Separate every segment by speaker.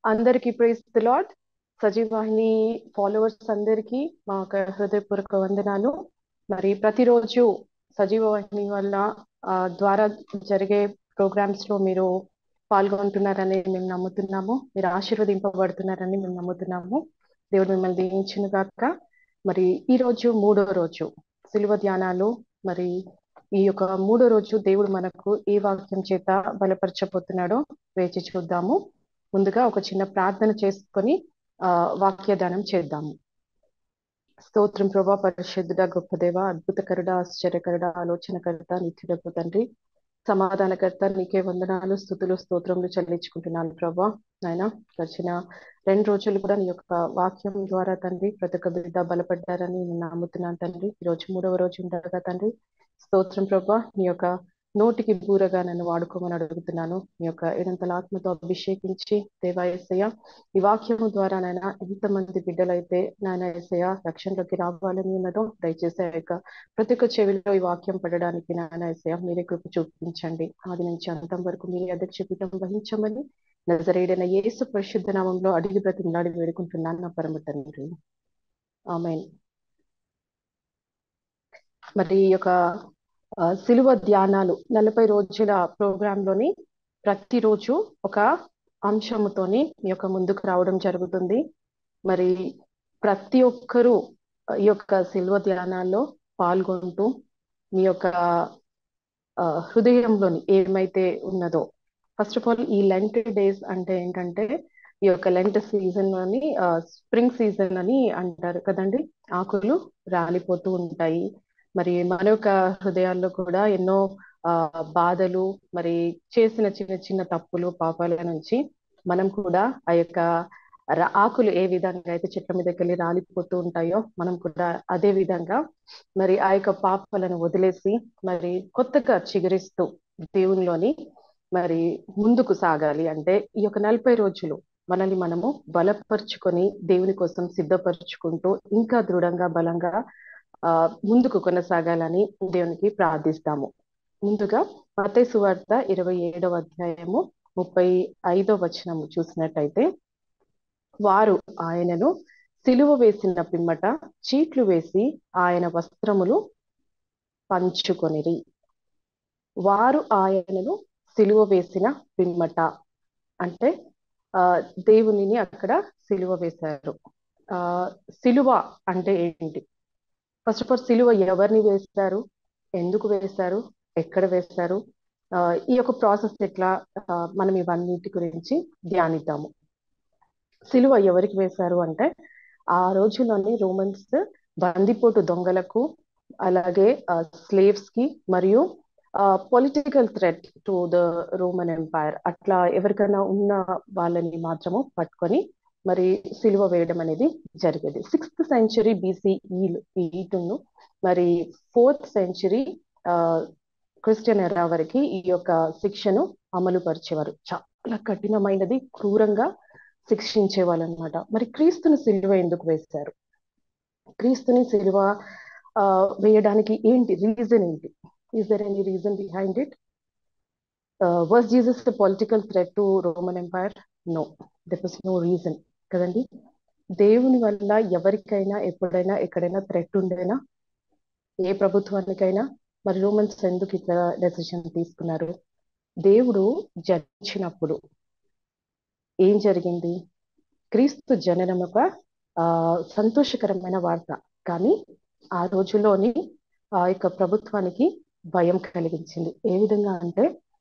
Speaker 1: అందరికీ praise the lord Sajeevahini followers అందరికీ మా యొక్క హృదయపూర్వక వందనాలు మరి ప్రతిరోజు సజీవవాహిని వల్ల ఆ, ద్వారా జరిగే ప్రోగ్రామ్స్ లో మీరు పాల్గొంటున్నారని మేము నమ్ముతున్నాము మీరు ఆశీర్వదింపబడుతున్నారని మేము నమ్ముతున్నాము దేవుడు మిమ్మల్ని దీవించిన గాక మరి ఈ రోజు మూడో రోజు సిలువ ధ్యానాలు మరి ఈ యొక్క మూడో రోజు దేవుడు మనకు ఏ వాక్యం చేత బలపరచబోతున్నాడో వేచి చూద్దాము ముందుగా ఒక చిన్న ప్రార్థన చేసుకొని ఆ వాక్యదానం చేద్దాము స్తోత్రం ప్రభా పరిశుద్ధుడ గొప్ప దేవ అద్భుతకరుడ ఆశ్చర్యకరుడ ఆలోచనకర్త నిత్యుడకు తండ్రి సమాధానకర్త నీకే వందనాలు స్థుతులు స్తోత్రములు చెల్లించుకుంటున్నాను ప్రభా నాయన గడిచిన రెండు రోజులు కూడా నీ యొక్క వాక్యం ద్వారా తండ్రి ప్రతి ఒక్క బిడ్డ బలపడ్డారని నేను నమ్ముతున్నాను తండ్రి ఈ రోజు మూడవ రోజు ఉండగా తండ్రి స్తోత్రం ప్రభా నీ యొక్క నోటికి బూరగా నన్ను వాడుకోమని అడుగుతున్నాను నీ యొక్క ఏడంతల ఆత్మతో అభిషేకించి దేవాయసయ్య ఈ వాక్యము ద్వారా నాయన ఎంతమంది బిడ్డలైతే నాయన ఏసయ్య రక్షణలోకి రావాలని ఉన్నదో దయచేసి ఆ యొక్క ప్రతి ఒక్క చెవిలో ఈ వాక్యం పడడానికి నాయన ఏసయ్య మీరే కృప చూపించండి ఆది నుంచి అంతం వరకు మీరే అధ్యక్ష పీఠం వహించమని నజరేడైన యేసు పరిశుద్ధ నామంలో అడిగి బ్రతిమలాడి వేడుకుంటున్నాను నా పరమ తండ్రి ఆమెన్ మరి ఈ యొక్క ఆ, సిలువ ధ్యానాలు నలభై రోజుల ప్రోగ్రామ్ లోని ప్రతిరోజు ఒక అంశముతోని ఈ యొక్క ముందుకు రావడం జరుగుతుంది మరి ప్రతి ఒక్కరూ ఈ యొక్క సిలువ ధ్యానాల్లో పాల్గొంటూ మీ యొక్క ఆ, హృదయంలోని ఏమైతే ఉన్నదో ఫస్ట్ ఆఫ్ ఆల్ ఈ లెంట్ డేస్ అంటే ఏంటంటే ఈ యొక్క లెంట్ సీజన్ అని స్ప్రింగ్ సీజన్ అని అంటారు కదండి ఆకులు రాలిపోతూ ఉంటాయి మరి మన యొక్క హృదయాల్లో కూడా ఎన్నో ఆ బాధలు మరి చేసిన చిన్న చిన్న తప్పులు పాపాల నుంచి మనం కూడా ఆ యొక్క ర- ఆకులు ఏ విధంగా అయితే చెట్ల మీదకి వెళ్ళి రాలిపోతూ ఉంటాయో మనం కూడా అదే విధంగా మరి ఆ యొక్క పాపాలను వదిలేసి మరి కొత్తగా చిగురిస్తూ దేవునిలోని మరి ముందుకు సాగాలి అంటే ఈ యొక్క నలభై రోజులు మనల్ని మనము బలపరుచుకొని దేవుని కోసం సిద్ధపరచుకుంటూ ఇంకా దృఢంగా బలంగా ఆ ముందుకు కొనసాగాలని దేవునికి ప్రార్థిస్తాము ముందుగా మత్తయి సువార్త ఇరవై ఏడవ అధ్యాయము ముప్పై ఐదో వచనము చూసినట్టయితే వారు ఆయనను సిలువ వేసిన పిమ్మట చీట్లు వేసి ఆయన వస్త్రములు పంచుకొనిరి వారు ఆయనను సిలువ వేసిన పిమ్మట అంటే ఆ దేవునిని అక్కడ సిలువ వేశారు ఆ సిలువ అంటే ఏంటి ఫస్ట్ ఆఫ్ ఆల్ సిలువ ఎవరిని వేస్తారు ఎందుకు వేస్తారు ఎక్కడ వేస్తారు ఆ, ఈ యొక్క ప్రాసెస్ ఎట్లా ఆ, మనం ఇవన్నిటి గురించి ధ్యానిద్దాము సిలువ ఎవరికి వేశారు అంటే ఆ రోజుల్లోని రోమన్స్ బందిపోటు దొంగలకు అలాగే స్లేవ్స్ కి మరియు political threat to the Roman empire అట్లా ఎవరికైనా ఉన్న వాళ్ళని మాత్రము పట్టుకొని మరి సిలువ వేయడం అనేది జరిగేది సిక్స్త్ సెంచరీ బీసీఈను మరి ఫోర్త్ సెంచరీ క్రిస్టియన్ ఎరా వరకు ఈ యొక్క శిక్షను అమలు పరిచేవారు చాలా కఠినమైనది క్రూరంగా శిక్షించే వాళ్ళు అనమాట మరి క్రీస్తుని సిలువ ఎందుకు వేశారు క్రీస్తుని సిలువ ఆ, వేయడానికి ఏంటి రీజన్ ఏంటి is there any reason behind it was Jesus the political threat to Roman empire no there was no reason కదండి దేవుని వల్ల ఎవరికైనా ఎప్పుడైనా ఎక్కడైనా థ్రెట్ ఉండేనా ఏ ప్రభుత్వానికైనా మరి రోమన్స్ ఎందుకు ఇట్లా డెసిషన్ తీసుకున్నారు దేవుడు జన్మించినప్పుడు ఏం జరిగింది క్రీస్తు జననం ఒక ఆ సంతోషకరమైన వార్త కానీ ఆ రోజుల్లోని ఆ యొక్క ప్రభుత్వానికి భయం కలిగించింది ఏ విధంగా అంటే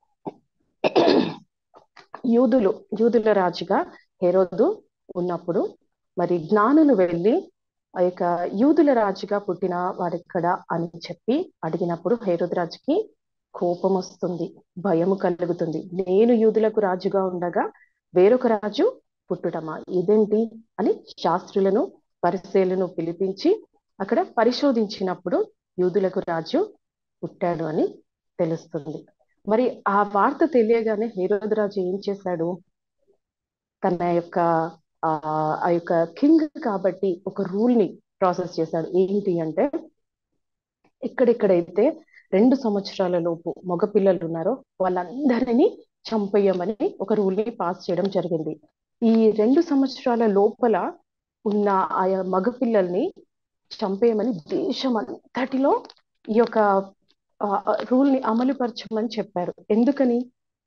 Speaker 1: యూదులు యూదుల రాజుగా హెరోదు ఉన్నప్పుడు మరి జ్ఞానులు వెళ్ళి ఆ యొక్క యూదుల రాజుగా పుట్టిన వాడెక్కడ అని చెప్పి అడిగినప్పుడు హేరోదు రాజుకి కోపం వస్తుంది భయము కలుగుతుంది నేను యూదులకు రాజుగా ఉండగా వేరొక రాజు పుట్టుటమా ఇదేంటి అని శాస్త్రులను పరిశీలను పిలిపించి అక్కడ పరిశోధించినప్పుడు యూదులకు రాజు పుట్టాడు అని తెలుస్తుంది మరి ఆ వార్త తెలియగానే హేరోదు రాజు ఏం చేశాడు తన యొక్క ఆ ఆ యొక్క కింగ్ కాబట్టి ఒక రూల్ ని ప్రాసెస్ చేశాడు ఏంటి అంటే ఎక్కడెక్కడైతే రెండు సంవత్సరాల లోపు మగపిల్లలు ఉన్నారో వాళ్ళందరినీ చంపేయమని ఒక రూల్ ని పాస్ చేయడం జరిగింది ఈ రెండు సంవత్సరాల లోపల ఉన్న ఆయా మగపిల్లల్ని చంపేయమని దేశం అంతటిలో ఈ యొక్క రూల్ ని అమలుపరచమని చెప్పారు ఎందుకని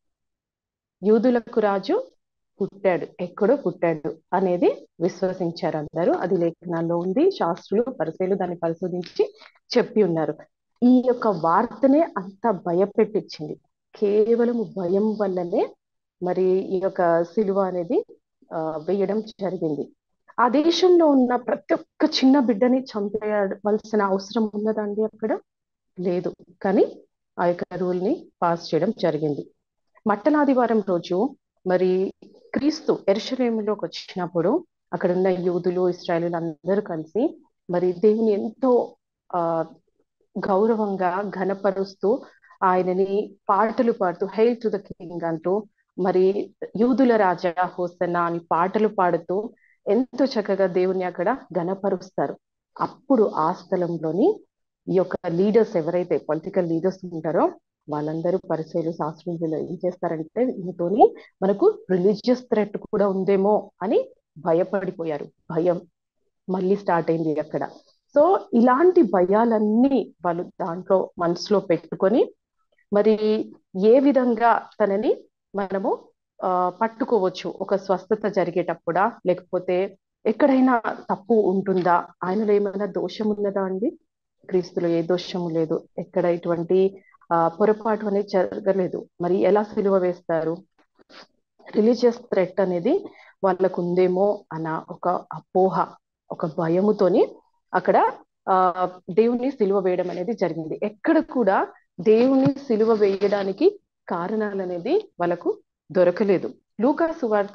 Speaker 1: యూదులకు రాజు పుట్టాడు ఎక్కడో పుట్టాడు అనేది విశ్వసించారు అందరూ అది లేఖనాల్లో ఉంది శాస్త్రులు పరిశీలు దాన్ని పరిశోధించి చెప్పి ఉన్నారు ఈ యొక్క వార్తనే అంత భయపెట్టించింది కేవలం భయం వల్లనే మరి ఈ యొక్క సిలువ అనేది ఆ వేయడం జరిగింది ఆ దేశంలో ఉన్న ప్రతి ఒక్క చిన్న బిడ్డని చంపేయవలసిన అవసరం ఉన్నదండి అక్కడ లేదు కానీ ఆ యొక్క రూల్ ని పాస్ చేయడం జరిగింది మట్టలాదివారం రోజు మరి క్రీస్తు ఎరుషలేములోకి వచ్చినప్పుడు అక్కడ ఉన్న యూదులు ఇస్రాయలు అందరూ కలిసి మరి దేవుని ఎంతో ఆ గౌరవంగా ఘనపరుస్తూ ఆయనని పాటలు పాడుతూ హెయిల్ టు ద కింగ్ అంటూ మరి యూదుల రాజా హోసన్న అని పాటలు పాడుతూ ఎంతో చక్కగా దేవుని అక్కడ ఘనపరుస్తారు అప్పుడు ఆ స్థలంలోని ఈ యొక్క లీడర్స్ ఎవరైతే పొలిటికల్ లీడర్స్ ఉంటారో వాళ్ళందరూ పరిచయలు శాస్త్రజ్ఞులు ఏం చేస్తారంటే దీనితోని మనకు రిలీజియస్ థ్రెట్ కూడా ఉందేమో అని భయపడిపోయారు భయం మళ్ళీ స్టార్ట్ అయింది అక్కడ సో ఇలాంటి భయాలన్నీ వాళ్ళు దాంట్లో మనసులో పెట్టుకొని మరి ఏ విధంగా తనని మనము ఆ పట్టుకోవచ్చు ఒక స్వస్థత జరిగేటప్పుడా లేకపోతే ఎక్కడైనా తప్పు ఉంటుందా ఆయనలో ఏమైనా దోషం ఉన్నదా అండి క్రీస్తులో ఏ దోషము లేదు ఎక్కడ ఇటువంటి ఆ పొరపాటు అనేది జరగలేదు మరి ఎలా సిలువ వేస్తారు రిలీజియస్ థ్రెట్ అనేది వాళ్ళకు ఉందేమో అన్న ఒక అపోహ ఒక భయముతోని అక్కడ ఆ దేవుని సిలువ వేయడం అనేది జరిగింది ఎక్కడ కూడా దేవుని సిలువ వేయడానికి కారణాలు అనేది వాళ్ళకు దొరకలేదు లూకా సువార్త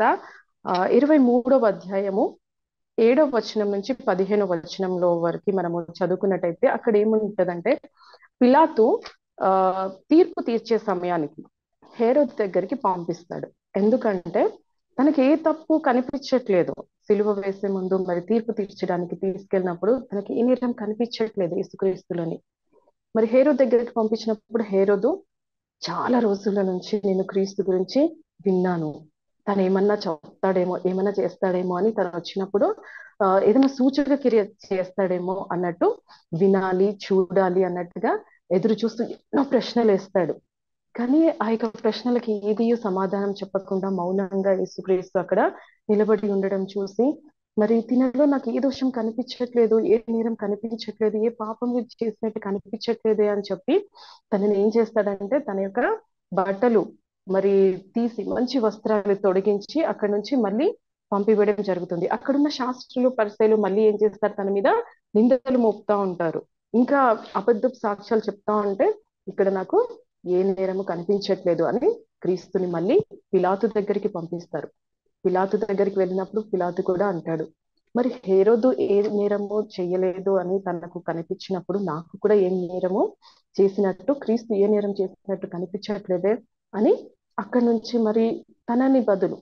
Speaker 1: ఇరవై మూడవ అధ్యాయము ఏడవ వచనం నుంచి పదిహేనవ వచనంలో వరకు మనము చదువుకున్నట్టయితే అక్కడ ఏముంటదంటే పిలాతు ఆ తీర్పు తీర్చే సమయానికి హేరోద్ దగ్గరికి పంపిస్తాడు ఎందుకంటే తనకి ఏ తప్పు కనిపించట్లేదు సిలువ వేసే ముందు మరి తీర్పు తీర్చడానికి తీసుకెళ్ళినప్పుడు తనకి ఏ నేరం కనిపించట్లేదు యేసుక్రీస్తులని మరి హేరో దగ్గరికి పంపించినప్పుడు హేరోదు చాలా రోజుల నుంచి నేను క్రీస్తు గురించి విన్నాను తను ఏమన్నా చెప్తాడేమో ఏమన్నా చేస్తాడేమో అని తను వచ్చినప్పుడు ఆ ఏదైనా సూచక క్రియ చేస్తాడేమో అన్నట్టు వినాలి చూడాలి అన్నట్టుగా ఎదురు చూస్తూ ఎన్నో ప్రశ్నలు వేస్తాడు కానీ ఆ యొక్క ప్రశ్నలకి ఏది సమాధానం చెప్పకుండా మౌనంగా యేసుక్రీస్తు అక్కడ నిలబడి ఉండడం చూసి మరి తినలో నాకు ఏ దోషం కనిపించట్లేదు ఏ నేరం కనిపించట్లేదు ఏ పాపం చేసినట్టు కనిపించట్లేదే అని చెప్పి తనని ఏం చేస్తాడంటే తన యొక్క బట్టలు మరి తీసి మంచి వస్త్రాలు తొడిగించి అక్కడ నుంచి మళ్ళీ పంపివేయడం జరుగుతుంది అక్కడున్న శాస్త్రులు పరిశైలు మళ్ళీ ఏం చేస్తారు తన మీద నిందలు మోపుతా ఉంటారు ఇంకా అబద్ధపు సాక్ష్యాలు చెప్తా ఉంటే ఇక్కడ నాకు ఏ నేరము కనిపించట్లేదు అని క్రీస్తుని మళ్ళీ పిలాతు దగ్గరికి పంపిస్తారు పిలాతు దగ్గరికి వెళ్ళినప్పుడు పిలాతు కూడా అంటాడు మరి హేరోదు ఏ నేరము చేయలేదు అని తనకు కనిపించినప్పుడు నాకు కూడా ఏం నేరము చేసినట్టు క్రీస్తు ఏ నేరం చేసినట్టు కనిపించట్లేదే అని అక్కడి నుంచి మరి తనని బదులు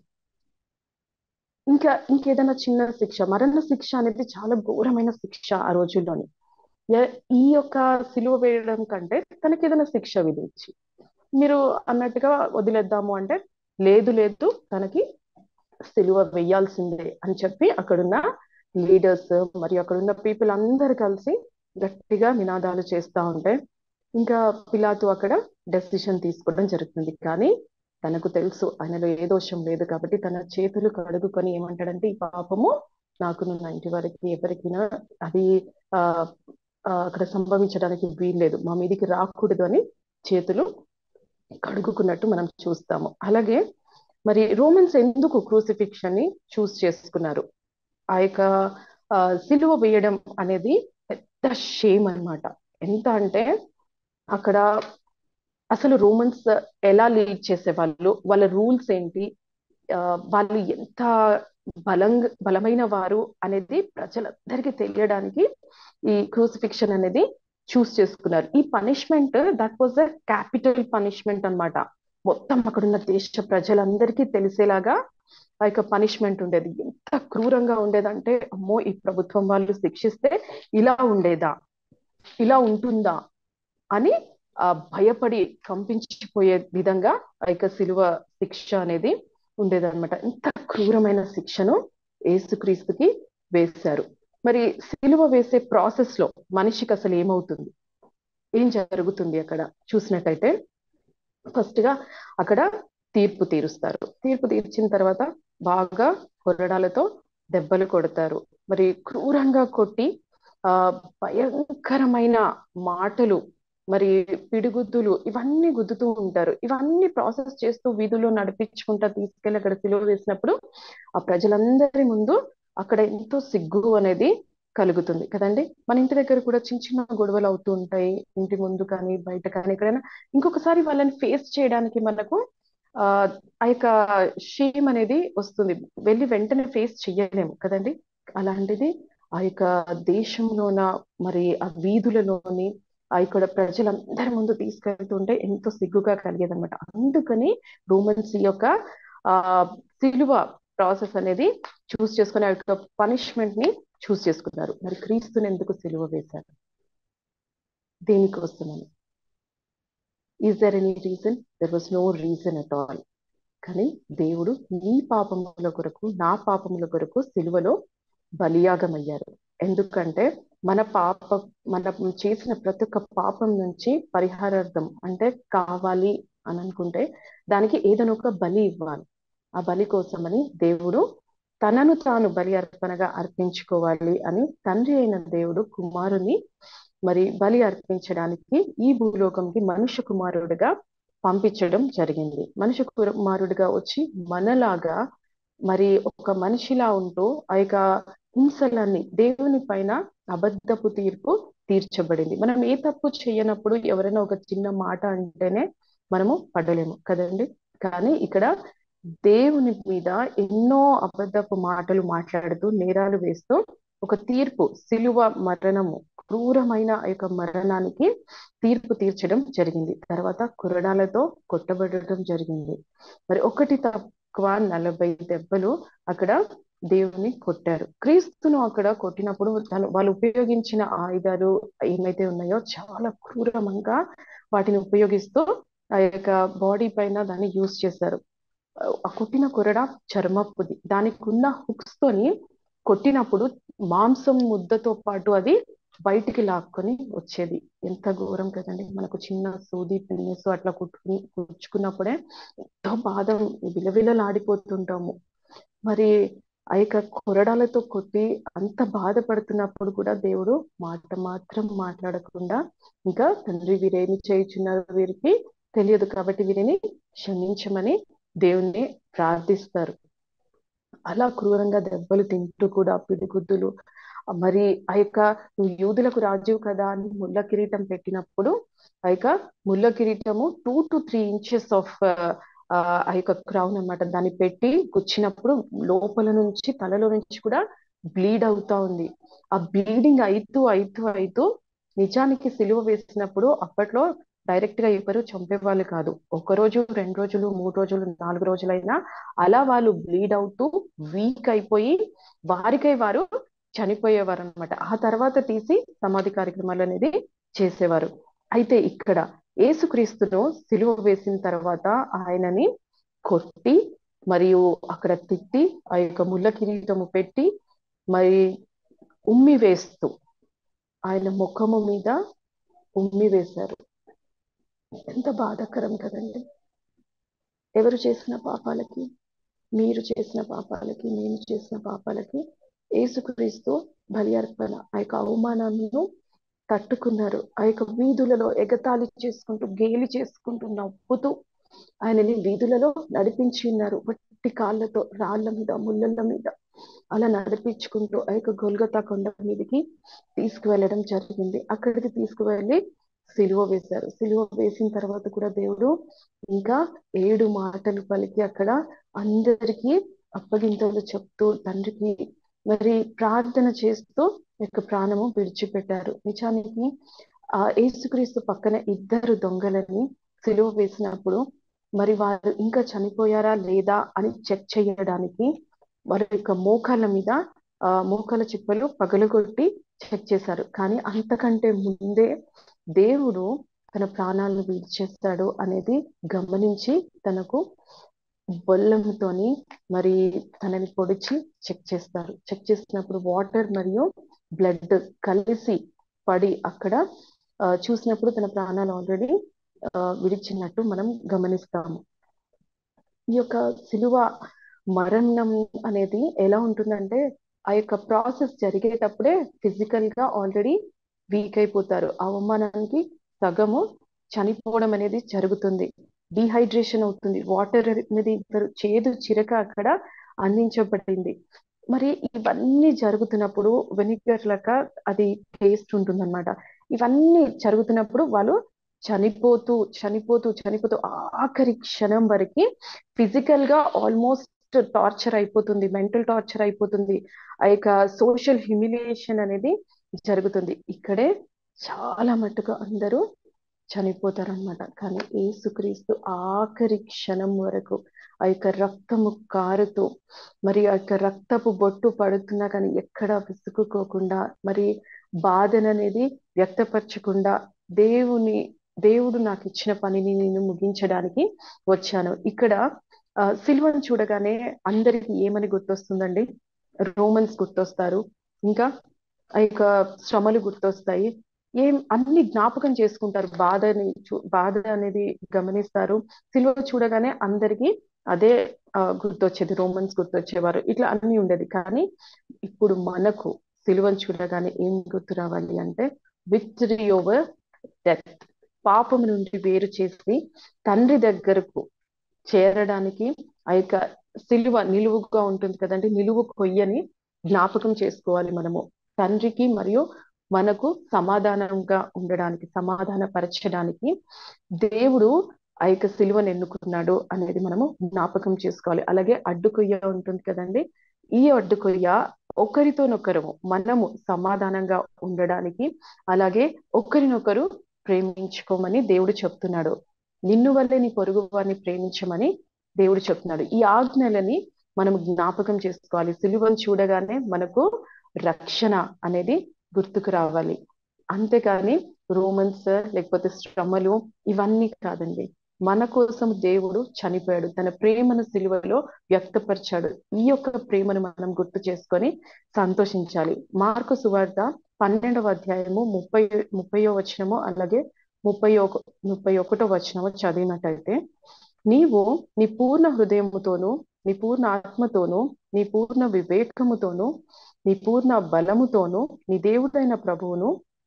Speaker 1: ఇంకా ఇంకేదైనా చిన్న శిక్ష మరణ శిక్ష అనేది చాలా ఘోరమైన శిక్ష ఆ రోజుల్లోని ఈ యొక్క సిలువ వేయడం కంటే తనకి ఏదైనా శిక్ష విధించి మీరు అన్నట్టుగా వదిలేద్దాము అంటే లేదు లేదు తనకి సిలువ వేయాల్సిందే అని చెప్పి అక్కడున్న లీడర్స్ మరియు అక్కడున్న పీపుల్ అందరు కలిసి గట్టిగా నినాదాలు చేస్తూ ఉంటే ఇంకా పిలాతు అక్కడ డెసిషన్ తీసుకోవడం జరుగుతుంది కానీ తనకు తెలుసు ఆయనలో ఏ దోషం లేదు కాబట్టి తన చేతులు కడుగుకొని ఏమంటాడంటే ఈ పాపము నాకు నా ఇంటి వారికి ఎవరికైనా అది ఆ అక్కడ సంభవించడానికి వీల్లేదు మా మీదికి రాకూడదు అని చేతులు కడుగుకున్నట్టు మనం చూస్తాము అలాగే మరి రోమన్స్ ఎందుకు క్రూసిఫిక్షన్ ని చూస్ చేసుకున్నారు ఆ యొక్క సిలువ వేయడం అనేది పెద్ద షేమ్ అనమాట ఎంత అంటే అక్కడ అసలు రోమన్స్ ఎలా లీడ్ చేసేవాళ్ళు వాళ్ళ రూల్స్ ఏంటి వాళ్ళు ఎంత బలంగా బలమైన వారు అనేది ప్రజలందరికీ తెలియడానికి ఈ క్రూసిఫిక్షన్ అనేది చూస్ చేసుకున్నారు ఈ punishment that was a capital punishment అనమాట మొత్తం అక్కడున్న దేశ ప్రజలందరికీ తెలిసేలాగా ఆ యొక్క పనిష్మెంట్ ఉండేది ఎంత క్రూరంగా ఉండేదంటే అమ్మో ఈ ప్రభుత్వం వాళ్ళు శిక్షిస్తే ఇలా ఉండేదా ఇలా ఉంటుందా అని ఆ భయపడి కంపించిపోయే విధంగా ఆ యొక్క సిలువ శిక్ష అనేది ఉండేదన్నమాట ఇంత క్రూరమైన శిక్షను యేసుక్రీస్తుకి వేశారు మరి సిలువ వేసే ప్రాసెస్ లో మనిషికి అసలు ఏమవుతుంది ఏం జరుగుతుంది అక్కడ చూసినట్టయితే ఫస్ట్ గా అక్కడ తీర్పు తీరుస్తారు తీర్పు తీర్చిన తర్వాత బాగా కొరడాలతో దెబ్బలు కొడతారు మరి క్రూరంగా కొట్టి ఆ భయంకరమైన మాటలు మరి పిడిగుద్దులు ఇవన్నీ గుద్దుతూ ఉంటారు ఇవన్నీ ప్రాసెస్ చేస్తూ వీధుల్లో నడిపించుకుంటా తీసుకెళ్లి అక్కడ సిలువ వేసినప్పుడు ఆ ప్రజలందరి ముందు అక్కడ ఎంతో సిగ్గు అనేది కలుగుతుంది కదండి మన ఇంటి దగ్గర కూడా చిన్న చిన్న గొడవలు అవుతూ ఉంటాయి ఇంటి ముందు కానీ బయట కానీ ఎక్కడైనా ఇంకొకసారి వాళ్ళని ఫేస్ చేయడానికి మనకు ఆ ఆ యొక్క షేమ్ అనేది వస్తుంది వెళ్ళి వెంటనే ఫేస్ చెయ్యలేము కదండి అలాంటిది ఆ యొక్క దేశంలోన మరి ఆ వీధులలోని ఆ ఇక్కడ ప్రజలందరి ముందు తీసుకెళ్తుంటే ఎంతో సిగ్గుగా కలిగేదన్నమాట అందుకని రోమన్స్ ఈ యొక్క ఆ సిలువ ప్రాసెస్ అనేది చూస్ చేసుకుని ఆ యొక్క పనిష్మెంట్ ని చూస్ చేసుకున్నారు మరి క్రీస్తుని ఎందుకు సిలువ వేశారు దేనికోసమని is there any reason there was no reason at all కానీ దేవుడు నీ పాపముల కొరకు నా పాపముల కొరకు సిలువలో బలియాగం అయ్యారు ఎందుకంటే మన పాప మనం చేసిన ప్రతి ఒక్క పాపం నుంచి పరిహారార్థం అంటే కావాలి అని అనుకుంటే దానికి ఏదైనా ఒక బలి ఇవ్వాలి ఆ బలి కోసమని దేవుడు తనను తాను బలి అర్పణగా అర్పించుకోవాలి అని తండ్రి అయిన దేవుడు కుమారుని మరి బలి అర్పించడానికి ఈ భూలోకంకి మనుష్య కుమారుడిగా పంపించడం జరిగింది మనుష్య కుమారుడిగా వచ్చి మనలాగా మరి ఒక మనిషిలా ఉంటూ ఆ యొక్క హింసలన్నీ దేవుని పైన అబద్ధపు తీర్పు తీర్చబడింది మనం ఏ తప్పు చేయనప్పుడు ఎవరైనా ఒక చిన్న మాట అంటేనే మనము పడలేము కదండి కానీ ఇక్కడ దేవుని మీద ఎన్నో అబద్ధపు మాటలు మాట్లాడుతూ నేరాలు వేస్తూ ఒక తీర్పు సిలువ మరణము క్రూరమైన ఆ యొక్క మరణానికి తీర్పు తీర్చడం జరిగింది తర్వాత కురడాలతో కొట్టబడటం జరిగింది మరి ఒకటి తక్కువ నలభై దెబ్బలు అక్కడ దేవుని కొట్టారు క్రీస్తును అక్కడ కొట్టినప్పుడు తను వాళ్ళు ఉపయోగించిన ఆయుధాలు ఏమైతే ఉన్నాయో చాలా క్రూరంగా వాటిని ఉపయోగిస్తూ ఆ యొక్క బాడీ పైన దాన్ని యూజ్ చేశారు ఆ కొట్టిన కొరడ చర్మపుది దానికి ఉన్న హుక్స్ తోని కొట్టినప్పుడు మాంసం ముద్దతో పాటు అది బయటికి లాక్కొని వచ్చేది ఎంత ఘోరం కదండి మనకు చిన్న సూది పిన్నెస్ అట్లా కుట్టుకుని కుచ్చుకున్నప్పుడే ఎంతో బాధ విలవిలలాడిపోతుంటాము మరి ఆ యొక్క కొరడాలతో కొట్టి అంత బాధపడుతున్నప్పుడు కూడా దేవుడు మాట మాత్రం మాట్లాడకుండా ఇంకా తండ్రి వీరేమి చేయుచున్నారు వీరికి తెలియదు కాబట్టి వీరిని క్షమించమని దేవుణ్ణి ప్రార్థిస్తారు అలా క్రూరంగా దెబ్బలు తింటూ కూడా పిడిగుద్దులు మరి ఆ యొక్క నువ్వు యూదులకు రాజు కదా అని ముళ్ళ కిరీటం పెట్టినప్పుడు ఆ యొక్క ముళ్ళ కిరీటము two to three inches of ఆ యొక్క క్రౌన్ అన్నమాట దాన్ని పెట్టి గుచ్చినప్పుడు లోపల నుంచి తలలో నుంచి కూడా బ్లీడ్ అవుతా ఉంది ఆ బ్లీడింగ్ అయితూ అయితూ అయితూ నిజానికి సిలువ వేసినప్పుడు అప్పట్లో డైరెక్ట్ గా ఎవరు చంపేవాళ్ళు కాదు ఒక రోజు రెండు రోజులు మూడు రోజులు నాలుగు రోజులైనా అలా వాళ్ళు బ్లీడ్ అవుతూ వీక్ అయిపోయి వారికై వారు చనిపోయేవారు అనమాట ఆ తర్వాత తీసి సమాధి కార్యక్రమాలు అనేది చేసేవారు అయితే ఇక్కడ ఏసుక్రీస్తును సిలువ వేసిన తర్వాత ఆయనని కొట్టి మరియు అక్కడ తిట్టి ఆ యొక్క ముళ్ళ కిరీటము పెట్టి మరి ఉమ్మి వేస్తూ ఆయన ముఖము మీద ఉమ్మి వేశారు ఎంత బాధాకరం కదండి ఎవరు చేసిన పాపాలకి మీరు చేసిన పాపాలకి నేను చేసిన పాపాలకి ఏసుక్రీస్తు బలి అర్పణ ఆ యొక్క అవమానాలను తట్టుకున్నారు ఆ యొక్క వీధులలో ఎగతాళి చేసుకుంటూ గేలి చేసుకుంటూ నవ్వుతూ ఆయనని వీధులలో నడిపించి ఉన్నారు వట్టి కాళ్ళతో రాళ్ళ మీద ముళ్ళల మీద అలా నడిపించుకుంటూ ఆ యొక్క గొల్గతా కొండ మీదకి తీసుకువెళ్ళడం జరిగింది అక్కడికి తీసుకువెళ్ళి సిలువ వేశారు సిలువ వేసిన తర్వాత కూడా దేవుడు ఇంకా ఏడు మాటలు పలికి అక్కడ అందరికీ అప్పగింతలు చెప్తూ తండ్రికి మరి ప్రార్థన చేస్తూ యొక్క ప్రాణము విడిచిపెట్టారు నిజానికి ఆ యేసుక్రీస్తు పక్కన ఇద్దరు దొంగలని సిలువ వేసినప్పుడు మరి వారు ఇంకా చనిపోయారా లేదా అని చెక్ చేయడానికి వారి యొక్క మోకాళ్ళ మీద ఆ మోకాల చిప్పలు పగలగొట్టి చెక్ చేశారు కానీ అంతకంటే ముందే దేవుడు తన ప్రాణాలను విడిచేస్తాడు అనేది గమనించి తనకు బొల్లంతోని మరి తనని పొడిచి చెక్ చేస్తారు చెక్ చేసినప్పుడు వాటర్ మరియు బ్లడ్ కలిసి పడి అక్కడ ఆ, చూసినప్పుడు తన ప్రాణాలు ఆల్రెడీ విడిచినట్టు మనం గమనిస్తాము ఈ యొక్క సిలువ మరణం అనేది ఎలా ఉంటుందంటే ఆ యొక్క ప్రాసెస్ జరిగేటప్పుడే ఫిజికల్ గా ఆల్రెడీ వీక్ అయిపోతారు ఆ అవమానానికి సగము చనిపోవడం అనేది జరుగుతుంది డిహైడ్రేషన్ అవుతుంది వాటర్ అనేది ఇద్దరు చేదు చిరక అక్కడ అందించబడింది మరి ఇవన్నీ జరుగుతున్నప్పుడు వెనిగర్ లెక్క అది టేస్ట్ ఉంటుందన్నమాట ఇవన్నీ జరుగుతున్నప్పుడు వాళ్ళు చనిపోతూ చనిపోతూ చనిపోతూ ఆఖరి క్షణం వరకు ఫిజికల్ గా ఆల్మోస్ట్ టార్చర్ అయిపోతుంది మెంటల్ టార్చర్ అయిపోతుంది ఆ యొక్క సోషల్ హ్యూమిలియేషన్ అనేది జరుగుతుంది ఇక్కడే చాలా మటుకు అందరూ చనిపోతారనమాట కానీ ఏసుక్రీస్తు ఆఖరి క్షణం వరకు ఆ యొక్క రక్తము కారుతూ మరి ఆ యొక్క రక్తపు బొట్టు పడుతున్నా కానీ ఎక్కడ విసుగుకోకుండా మరి బాధననేది వ్యక్తపరచకుండా దేవుని దేవుడు నాకు ఇచ్చిన పనిని నేను ముగించడానికి వచ్చాను ఇక్కడ ఆ, సిలువను చూడగానే అందరికి ఏమని గుర్తొస్తుందండి రోమన్స్ గుర్తొస్తారు ఇంకా ఆ యొక్క శ్రమలు గుర్తొస్తాయి ఏం అన్ని జ్ఞాపకం చేసుకుంటారు బాధని చూ- బాధ అనేది గమనిస్తారు సిలువ చూడగానే అందరికి అదే ఆ, గుర్తొచ్చేది రోమన్స్ గుర్తొచ్చేవారు ఇట్లా అన్ని ఉండేది కానీ ఇప్పుడు మనకు సిలువను చూడగానే ఏం గుర్తు రావాలి అంటే విక్టరీ ఓవర్ డెత్ పాపము నుండి వేరు చేసి తండ్రి దగ్గరకు చేరడానికి ఆ యొక్క సిలువ నిలువుగా ఉంటుంది కదండి నిలువు కొయ్యని జ్ఞాపకం చేసుకోవాలి మనము తండ్రికి మరియు మనకు సమాధానంగా ఉండడానికి సమాధాన పరచడానికి దేవుడు ఆ యొక్క సిలువను ఎన్నుకున్నాడు అనేది మనము జ్ఞాపకం చేసుకోవాలి అలాగే అడ్డుకొయ్య ఉంటుంది కదండి ఈ అడ్డుకొయ్య ఒకరితోనొకరము మనము సమాధానంగా ఉండడానికి అలాగే ఒకరినొకరు ప్రేమించుకోమని దేవుడు చెప్తున్నాడు నిన్ను వల్లే నీ పొరుగు వారిని ప్రేమించమని దేవుడు చెప్తున్నాడు ఈ ఆజ్ఞలని మనం జ్ఞాపకం చేసుకోవాలి సిలువను చూడగానే మనకు రక్షణ అనేది గుర్తుకు రావాలి అంతేకాని రోమన్స్ లేకపోతే శ్రమలు ఇవన్నీ కాదండి మన కోసం దేవుడు చనిపోయాడు తన ప్రేమను సిలువలో వ్యక్తపరిచాడు ఈ యొక్క ప్రేమను మనం గుర్తు చేసుకొని సంతోషించాలి మార్కు సువార్త పన్నెండవ అధ్యాయము ముప్పై ముప్పయో వచనము అలాగే ముప్పై ఒక ముప్పై ఒకటో వచనము చదివినట్టయితే నీవు నీ పూర్ణ హృదయముతోను నీ పూర్ణ ఆత్మతోను నీ పూర్ణ వివేకముతోను నీ పూర్ణ బలముతోను నీ దేవుడైన ప్రభువును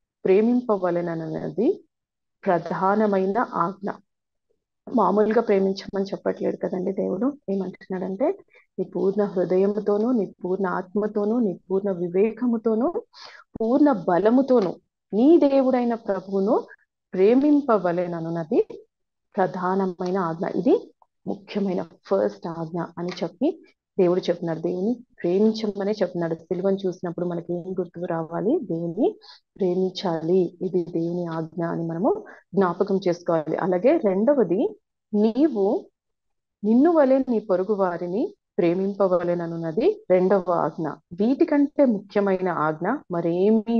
Speaker 1: ప్రేమింపవలెనన్నది ప్రధానమైన ఆజ్ఞ మామూలుగా ప్రేమించమని చెప్పట్లేదు కదండి దేవుడు ఏమంటున్నాడంటే నీ పూర్ణ హృదయముతోను నీ పూర్ణ ఆత్మతోను నీ పూర్ణ వివేకముతోను పూర్ణ బలముతోను నీ దేవుడైన ప్రభువును ప్రేమింపవలెనన్నది ప్రధానమైన ఆజ్ఞ ఇది ముఖ్యమైన ఫస్ట్ ఆజ్ఞ అని చెప్పి దేవుడు చెప్తున్నాడు దేవుని ప్రేమించమనే చెప్తున్నాడు సిలువను చూసినప్పుడు మనకి ఏం గుర్తుకు రావాలి దేవుని ప్రేమించాలి ఇది దేవుని ఆజ్ఞ అని మనము జ్ఞాపకం చేసుకోవాలి అలాగే రెండవది నీవు నిన్ను వలె నీ పొరుగు వారిని ప్రేమింపవలెననున్నది రెండవ ఆజ్ఞ వీటికంటే ముఖ్యమైన ఆజ్ఞ మరేమీ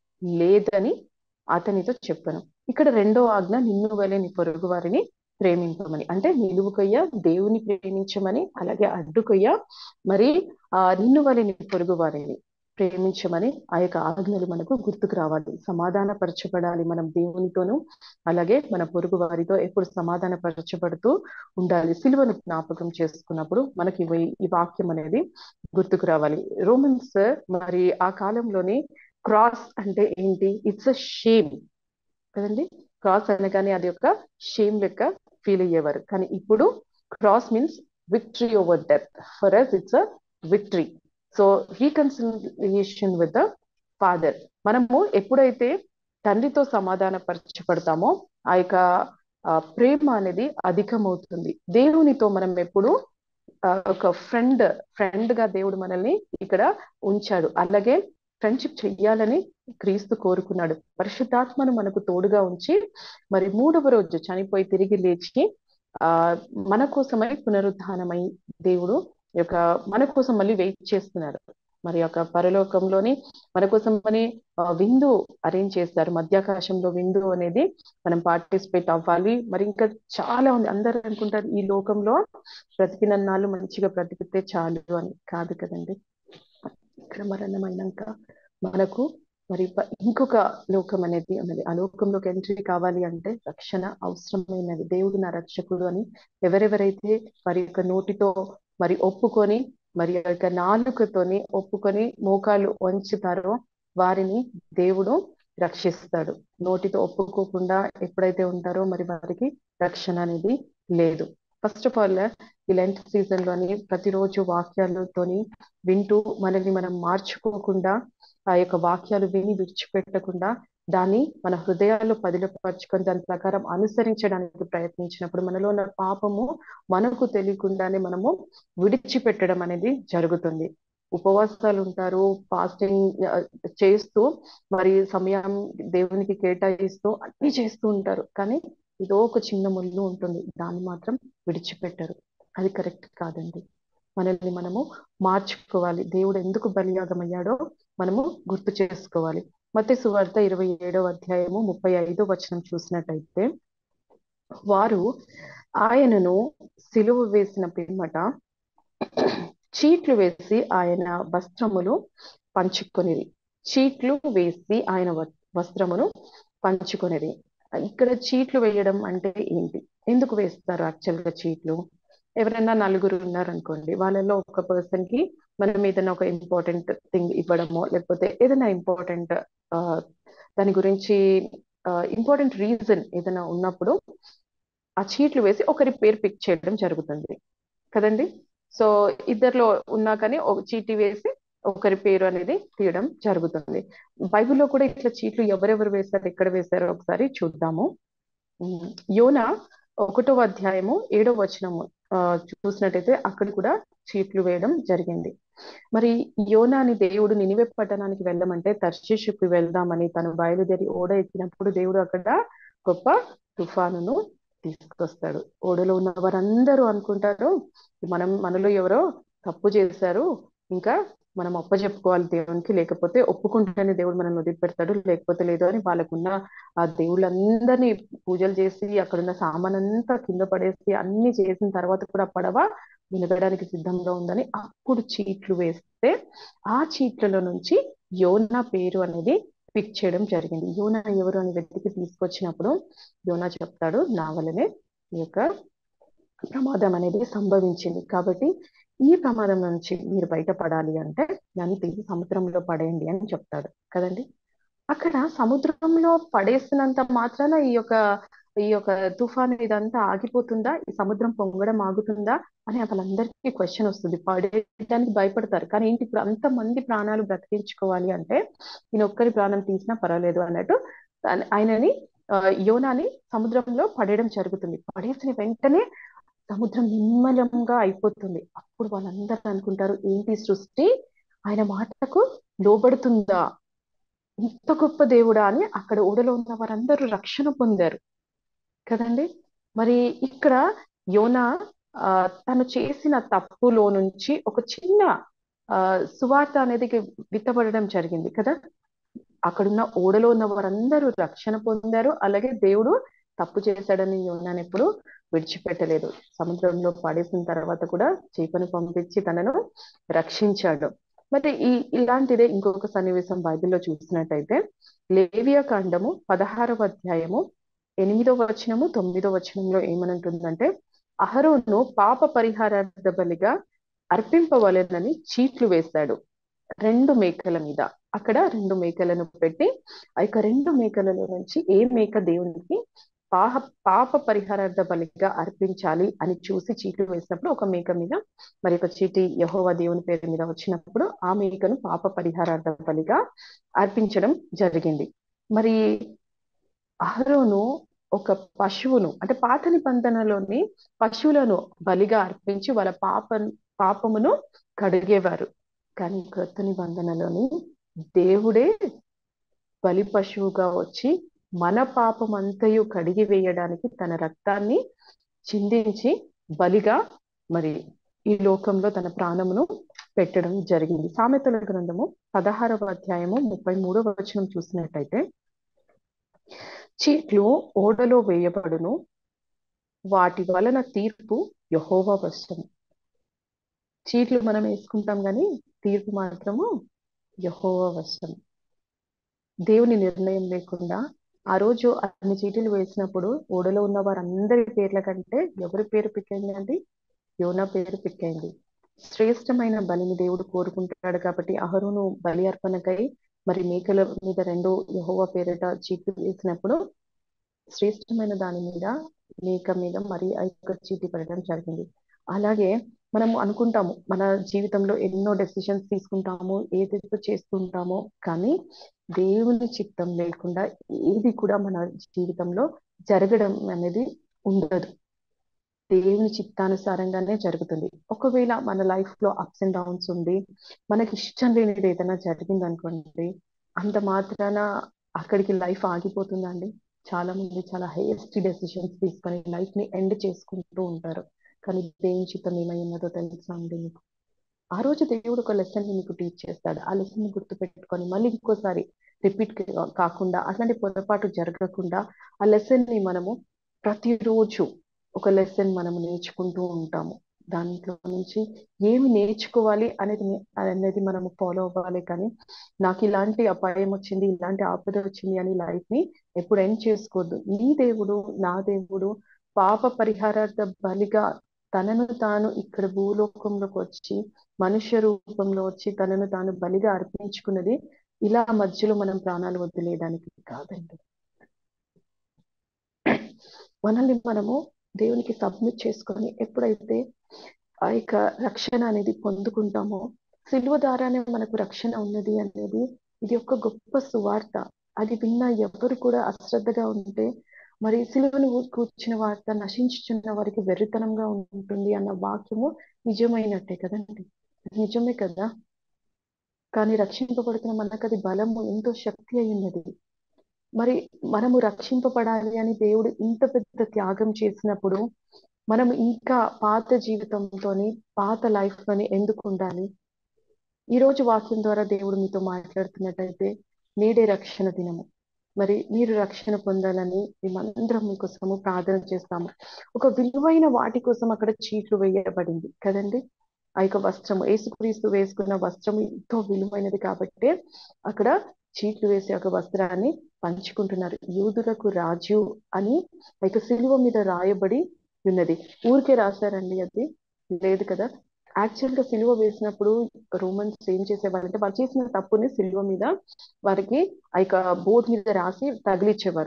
Speaker 1: లేదని అతనితో చెప్పాను ఇక్కడ రెండో ఆజ్ఞ నిన్ను వలె నీ పొరుగు వారిని ప్రేమింపమని అంటే నిలువు కొయ్య దేవుని ప్రేమించమని అలాగే అడ్డుకొయ్య మరి ఆ నిన్ను వలె నీ పొరుగు వారిని ప్రేమించమని ఆ యొక్క ఆజ్ఞలు మనకు గుర్తుకు రావాలి సమాధాన పరచబడాలి మనం దేవునితోనూ అలాగే మన పొరుగు వారితో ఎప్పుడు సమాధాన పరచబడుతూ ఉండాలి సిలువను జ్ఞాపకం చేసుకున్నప్పుడు మనకి ఇవి- ఈ వాక్యం అనేది గుర్తుకు రావాలి రోమన్స్ మరి ఆ కాలంలోని క్రాస్ అంటే ఏంటి ఇట్స్ అ షేమ్ కదండి క్రాస్ అనగానే అది ఒక షేమ్ లెక్క ఫీల్ అయ్యేవారు కానీ ఇప్పుడు cross means victory over death for us it's a victory so reconciliation with the father మనము ఎప్పుడైతే తండ్రితో సమాధాన పరచబడతామో ఆ యొక్క ఆ, ప్రేమ అనేది అధికమవుతుంది దేవునితో మనం ఎప్పుడు ఆ, ఒక ఫ్రెండ్ ఫ్రెండ్ గా దేవుడు మనల్ని ఇక్కడ ఉంచాడు అలాగే ఫ్రెండ్షిప్ చెయ్యాలని క్రీస్తు కోరుకున్నాడు పరిశుద్ధాత్మను మనకు తోడుగా ఉంచి మరి మూడవ రోజు చనిపోయి తిరిగి లేచి ఆ మన కోసమై పునరుద్ధానమై దేవుడు యొక్క మన కోసం మళ్ళీ వెయిట్ చేస్తున్నారు మరి యొక్క పరలోకంలోని మన కోసం అని ఆ, విందు అరేంజ్ చేస్తారు మధ్యాకాశంలో విందు అనేది మనం పార్టిసిపేట్ అవ్వాలి మరి ఇంకా చాలా ఉంది అందరూ అనుకుంటారు ఈ లోకంలో బ్రతికినన్నాళ్ళు మంచిగా బ్రతికితే చాలు అని కాదు కదండి ఇక్కడ మరణమైనాక మనకు మరి ప- ఇంకొక లోకం అనేది ఉన్నది ఆ లోకంలోకి ఎంట్రీ కావాలి అంటే రక్షణ అవసరమైనది దేవుడు నా రక్షకుడు అని ఎవరెవరైతే వారి యొక్క నోటితో మరి ఒప్పుకొని మరి ఆ యొక్క నాలుకతోని ఒప్పుకొని మోకాలు వంచుతారో వారిని దేవుడు రక్షిస్తాడు నోటితో ఒప్పుకోకుండా ఎప్పుడైతే ఉంటారో మరి వారికి రక్షణ అనేది లేదు ఫస్ట్ ఆఫ్ ఆల్ ఈ లెంట్ సీజన్ లోని ప్రతిరోజు వాక్యాలతోని వింటూ మనల్ని మనం మార్చుకోకుండా ఆ యొక్క వాక్యాలు విని విడిచిపెట్టకుండా దాన్ని మన హృదయాల్లో పదిలపరుచుకొని దాని ప్రకారం అనుసరించడానికి ప్రయత్నించినప్పుడు మనలో ఉన్న పాపము మనకు తెలియకుండానే మనము విడిచిపెట్టడం అనేది జరుగుతుంది ఉపవాసాలు ఉంటారు ఫాస్టింగ్ చేస్తూ మరి సమయం దేవునికి కేటాయిస్తూ అన్ని చేస్తూ ఉంటారు కానీ ఏదో ఒక చిన్న ముళ్ళు ఉంటుంది దాన్ని మాత్రం విడిచిపెట్టరు అది కరెక్ట్ కాదండి మనల్ని మనము మార్చుకోవాలి దేవుడు ఎందుకు బలియాగమయ్యాడో మనము గుర్తు చేసుకోవాలి మత్తే సువార్త ఇరవై ఏడవ అధ్యాయము ముప్పై ఐదో వచనం చూసినట్టయితే వారు ఆయనను సిలువ వేసిన పిమ్మట చీట్లు వేసి ఆయన వస్త్రములు పంచుకొనిది చీట్లు వేసి ఆయన వ- వస్త్రమును పంచుకొనిది ఇక్కడ చీట్లు వేయడం అంటే ఏంటి ఎందుకు వేస్తారు యాక్చువల్ గా చీట్లు ఎవరైనా నలుగురు ఉన్నారనుకోండి వాళ్ళలో ఒక పర్సన్ కి మనం ఏదైనా ఒక ఇంపార్టెంట్ థింగ్ ఇవ్వడమో లేకపోతే ఏదైనా ఇంపార్టెంట్ దాని గురించి ఇంపార్టెంట్ రీజన్ ఏదైనా ఉన్నప్పుడు ఆ చీట్లు వేసి ఒకరి పేరు పిక్ చేయడం జరుగుతుంది కదండి సో ఇద్దరిలో ఉన్నా కానీ ఒక చీటీ వేసి ఒకరి పేరు అనేది తీయడం జరుగుతుంది బైబిల్లో కూడా ఇట్లా చీట్లు ఎవరెవరు వేశారు ఎక్కడ వేశారో ఒకసారి చూద్దాము ఉమ్, యోన ఒకటో అధ్యాయము ఏడో వచనము ఆ, చూసినట్టయితే అక్కడ కూడా చీట్లు వేయడం జరిగింది మరి యోనాని దేవుడు నినివె పట్టణానికి వెళ్ళమంటే తర్షీషుకు వెళ్దామని తను బయలుదేరి ఓడ ఎక్కినప్పుడు దేవుడు అక్కడ గొప్ప తుఫానును తీసుకొస్తాడు ఓడలో ఉన్న వారందరూ అనుకుంటారు మనం మనలో ఎవరో తప్పు చేశారు ఇంకా మనం అప్పచెప్పుకోవాలి దేవునికి లేకపోతే ఒప్పుకుంటేనే దేవుడు మనల్ని వదిలిపెడతాడు లేకపోతే లేదు అని వాళ్ళకున్న ఆ దేవుళ్ళందరినీ పూజలు చేసి అక్కడున్న సామాన్ అంతా కింద పడేసి అన్ని చేసిన తర్వాత కూడా ఆ పడవ వినగడానికి సిద్ధంగా ఉందని అప్పుడు చీట్లు వేస్తే ఆ చీట్లలో నుంచి యోనా పేరు అనేది పిక్ చేయడం జరిగింది యోనా ఎవరు అని వెతికి తీసుకొచ్చినప్పుడు యోనా చెప్తాడు నా వల్లనే ఈ యొక్క ప్రమాదం అనేది సంభవించింది కాబట్టి ఈ ప్రమాదం నుంచి మీరు బయటపడాలి అంటే నన్ను తీసి సముద్రంలో పడేయండి అని చెప్తాడు కదండి అక్కడ సముద్రంలో పడేసినంత మాత్రాన ఈ యొక్క ఈ యొక్క తుఫాను ఇదంతా ఆగిపోతుందా ఈ సముద్రం పొంగడం ఆగుతుందా అని వాళ్ళందరికీ క్వశ్చన్ వస్తుంది పడేయడానికి భయపడతారు కానీ ఏంటి ఇప్పుడు అంత మంది ప్రాణాలు బ్రతికించుకోవాలి అంటే ఈయన ఒక్కరి ప్రాణం తీసినా పర్వాలేదు అన్నట్టు ఆయన- ఆయనని ఆ, యోనాని సముద్రంలో పడేయడం జరుగుతుంది పడేసిన వెంటనే సముద్రం నిమ్మలంగా అయిపోతుంది అప్పుడు వాళ్ళందరూ అనుకుంటారు ఏంటి సృష్టి ఆయన మాటకు లోబడుతుందా ఇంత గొప్ప దేవుడా అని అక్కడ ఓడలో ఉన్న వారందరూ రక్షణ పొందారు కదండి మరి ఇక్కడ యోనా ఆ, తను చేసిన తప్పులో నుంచి ఒక చిన్న ఆ, సువార్త అనేది విత్తబడడం జరిగింది కదా అక్కడున్న ఓడలో ఉన్న వారందరూ రక్షణ పొందారు అలాగే దేవుడు తప్పు చేశాడని యోనాను ఎప్పుడు విడిచిపెట్టలేదు సముద్రంలో పడేసిన తర్వాత కూడా చేపను పంపించి తనను రక్షించాడు మరి ఈ ఇలాంటిదే ఇంకొక సన్నివేశం బైబిల్లో చూసినట్టయితే లేవియా కాండము పదహారవ అధ్యాయము ఎనిమిదో వచనము తొమ్మిదో వచనంలో ఏమనుంటుందంటే అహరోను పాప పరిహారార్థ బలిగా అర్పింపవలెనని చీట్లు వేశాడు రెండు మేకల మీద అక్కడ రెండు మేకలను పెట్టి ఆ యొక్క రెండు మేకలలో నుంచి ఏ మేక దేవునికి పాప పాప పరిహారార్థ బలిగా అర్పించాలి అని చూసి చీట్లు వేసినప్పుడు ఒక మేక మీద మరి ఒక చీటి యహోవా దేవుని పేరు మీద వచ్చినప్పుడు ఆ మేకను పాప పరిహారార్థ బలిగా అర్పించడం జరిగింది మరి అహరోను ఒక పశువును అంటే పాత నిబంధనలోని పశువులను బలిగా అర్పించి వాళ్ళ పాప పాపమును కడిగేవారు కానీ క్రొత్త నిబంధనలోని దేవుడే బలి పశువుగా వచ్చి మన పాపం అంతయు కడిగి వేయడానికి తన రక్తాన్ని చిందించి బలిగా మరి ఈ లోకంలో తన ప్రాణమును పెట్టడం జరిగింది సామెతల గ్రంథము పదహారవ అధ్యాయము ముప్పై మూడవ వచనం చూసినట్టయితే చీట్లు ఓడలో వేయబడును వాటి వలన తీర్పు యహోవా వశం చీట్లు మనం వేసుకుంటాం కానీ తీర్పు మాత్రము యహోవా వశం దేవుని నిర్ణయం లేకుండా ఆ రోజు అన్ని చీటీలు వేసినప్పుడు ఓడలో ఉన్న వారందరి పేర్ల కంటే ఎవరి పేరు పిక్కైంది అండి యోనా పేరు పిక్కైంది శ్రేష్టమైన బలిని దేవుడు కోరుకుంటాడు కాబట్టి అహరును బలి అర్పణకై మరి మేకల మీద రెండు యహోవా పేరిట చీట్లు వేసినప్పుడు శ్రేష్టమైన దాని మీద మేక మీద మరి ఆ యొక్క చీటి పడడం జరిగింది అలాగే మనం అనుకుంటాము మన జీవితంలో ఎన్నో డెసిషన్స్ తీసుకుంటాము ఏదైతే చేస్తుంటామో కానీ దేవుని చిత్తం లేకుండా ఏది కూడా మన జీవితంలో జరగడం అనేది ఉండదు దేవుని చిత్తానుసారంగానే జరుగుతుంది ఒకవేళ మన లైఫ్ లో అప్స్ అండ్ డౌన్స్ ఉంది మనకి ఇష్టం లేనిది ఏదైనా జరిగింది అనుకోండి అంత మాత్రాన అక్కడికి లైఫ్ ఆగిపోతుందండి చాలా మంది చాలా హేస్టీ డెసిషన్స్ తీసుకొని లైఫ్ ని ఎండ్ చేసుకుంటూ ఉంటారు కానీ దేవుని చిత్తం ఏమై ఉన్నదో తెలుసా అండి మీకు ఆ రోజు దేవుడు ఒక లెసన్ ని మీకు టీచ్ చేస్తాడు ఆ లెసన్ ని గుర్తు పెట్టుకొని మళ్ళీ ఇంకోసారి రిపీట్ కాకుండా అట్లాంటి పొరపాటు జరగకుండా ఆ లెసన్ ని మనము ప్రతిరోజు ఒక లెసన్ మనము నేర్చుకుంటూ ఉంటాము దాంట్లో నుంచి ఏమి నేర్చుకోవాలి అనేది అనేది మనము ఫాలో అవ్వాలి కానీ నాకు ఇలాంటి అపాయం వచ్చింది ఇలాంటి ఆపద వచ్చింది అని లైఫ్ ని ఎప్పుడు ఎండ్ చేసుకోవద్దు నీ దేవుడు నా దేవుడు పాప పరిహారార్థ బలిగా తనను తాను ఇక్కడ భూలోకంలోకి వచ్చి మనుష్య రూపంలో వచ్చి తనను తాను బలిగా అర్పించుకున్నది ఇలా మధ్యలో మనం ప్రాణాలు వదిలేయడానికి కాదండి మనల్ని మనము దేవునికి సబ్మిట్ చేసుకొని ఎప్పుడైతే ఆ యొక్క రక్షణ అనేది పొందుకుంటామో సిలువ ద్వారానే మనకు రక్షణ ఉన్నది అనేది ఇది ఒక గొప్ప సువార్త అది విన్న ఎవరు కూడా అశ్రద్ధగా ఉంటే మరి సిలువను కూర్చున్న వార్త నశించుచున్న వారికి వెర్రితనంగా ఉంటుంది అన్న వాక్యము నిజమైనట్టే కదండి నిజమే కదా కానీ రక్షింపబడుతున్న మనకు అది బలము ఎంతో శక్తి అయినది మరి మనము రక్షింపబడాలి అని దేవుడు ఇంత పెద్ద త్యాగం చేసినప్పుడు మనం ఇంకా పాత జీవితంతోని పాత లైఫ్ లోని ఎందుకు ఉండాలి ఈ రోజు వాక్యం ద్వారా దేవుడు మీతో మాట్లాడుతున్నట్టయితే నేడే రక్షణ దినము మరి మీరు రక్షణ పొందాలని మేమందరం మీకోసము ప్రార్థన చేస్తాము ఒక విలువైన వాటి కోసం అక్కడ చీట్లు వేయబడింది కదండి ఆ యొక్క వస్త్రము ఏసుక్రీస్తు వేసుకున్న వస్త్రము ఎంతో విలువైనది కాబట్టి అక్కడ చీట్లు వేసి ఒక వస్త్రాన్ని పంచుకుంటున్నారు యూదులకు రాజు అని ఇక సిలువ మీద రాయబడి ఉన్నది ఊరికే రాశారండి అది లేదు కదా యాక్చువల్ గా సిలువ వేసినప్పుడు రోమన్స్ ఏం చేసేవారంటే వాళ్ళు చేసిన తప్పుని సిలువ మీద వారికి ఆ యొక్క బోర్డు మీద రాసి తగిలిచ్చేవారు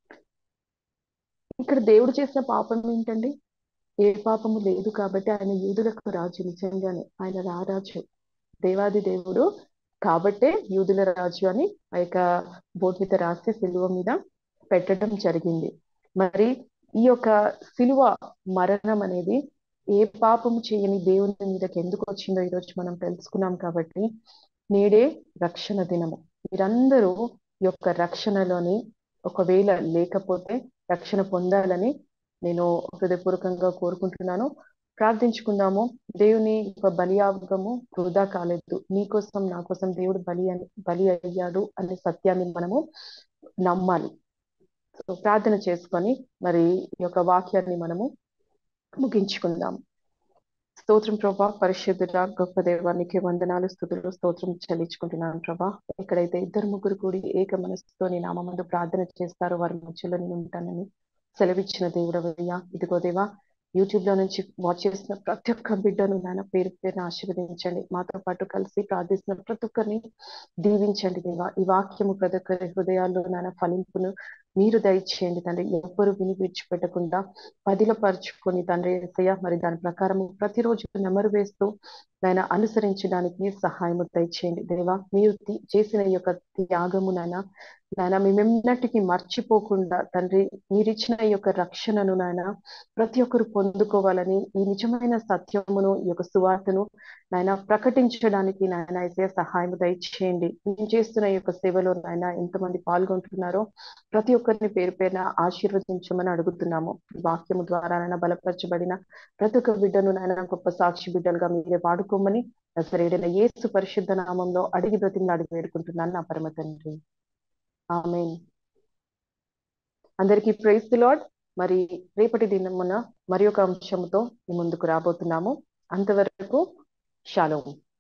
Speaker 1: ఇక్కడ దేవుడు చేసిన పాపం ఏంటండి ఏ పాపము లేదు కాబట్టి ఆయన యూదులకు రాజు నిజంగానే ఆయన రారాజు దేవాది దేవుడు కాబట్టే యూదుల రాజు అని ఆ యొక్క బోర్డు మీద రాసి సిలువ మీద పెట్టడం జరిగింది మరి ఈ యొక్క సిలువ మరణం అనేది ఏ పాపము చేయని దేవుని మీదకి ఎందుకు వచ్చిందో ఈరోజు మనం తెలుసుకున్నాం కాబట్టి నేడే రక్షణ దినము మీరందరూ ఈ యొక్క రక్షణలోని ఒకవేళ లేకపోతే రక్షణ పొందాలని నేను హృదయపూర్వకంగా కోరుకుంటున్నాను ప్రార్థించుకుందాము దేవుని యొక్క బలియాగము వృధా కాలేదు నీకోసం నా కోసం దేవుడు బలి అని బలి అయ్యాడు అనే సత్యాన్ని మనము నమ్మాలి సో ప్రార్థన చేసుకొని మరి ఈ యొక్క వాక్యాన్ని మనము ముగించుకుందాం స్తోత్రం ప్రభా పరిశుద్ధుడ గొప్ప దేవానికి వందనాలు స్థుతులు స్తోత్రం చెల్లించుకుంటున్నాను ప్రభా ఎక్కడైతే ఇద్దరు ముగ్గురు కూడి ఏక మనసుతో నీ నామందు ప్రార్థన చేస్తారో వారి మధ్యలో నేను ఉంటానని సెలవిచ్చిన దేవుడవయ్యా ఇదిగో దేవా యూట్యూబ్ లో నుంచి వాచ్ చేస్తున్న ప్రతి ఒక్క బిడ్డను నాయన పేరు పేరున ఆశీర్వదించండి మాతో పాటు కలిసి ప్రార్థిస్తున్న ప్రతి ఒక్కరిని దీవించండి దేవా ఈ వాక్యము ప్రతి ఒక్కరి హృదయాల్లో నాయన ఫలింపును మీరు దయచేయండి తండ్రి ఎవ్వరు విని విడిచిపెట్టకుండా పదిలపరుచుకొని తండ్రి ఏసయ్య మరి దాని ప్రకారము ప్రతిరోజు నెమరు వేస్తూ నాయన అనుసరించడానికి సహాయము దయచేయండి దేవా మీరు చేసిన ఈ యొక్క త్యాగము నాయన నాయన మేమెన్నటికీ మర్చిపోకుండా తండ్రి మీరిచ్చిన ఈ యొక్క రక్షణను నాయన ప్రతి ఒక్కరు పొందుకోవాలని ఈ నిజమైన సత్యమును ఈ యొక్క సువార్తను నాయన ప్రకటించడానికి నాయన అయితే సహాయం దయచేయండి మేము చేస్తున్న ఈ యొక్క సేవలో నాయన ఎంతమంది పాల్గొంటున్నారో ప్రతి ఒక్కరిని పేరు పేరున ఆశీర్వదించమని అడుగుతున్నాము ఈ వాక్యము ద్వారా నాయన బలపరచబడిన ప్రతి ఒక్క బిడ్డను నాయన గొప్ప సాక్షి బిడ్డలుగా మీరే వాడుకోమని సరేడైన యేసు పరిశుద్ధ నామంలో అడిగి బ్రతిని అడిగి వేడుకుంటున్నాను నా పరమ తండ్రి ఆమె అందరికీ ప్రైజ్ ది లాడ్ మరి రేపటి దినమున మరి ఒక అంశంతో మీ ముందుకు రాబోతున్నాము అంతవరకు షాలోము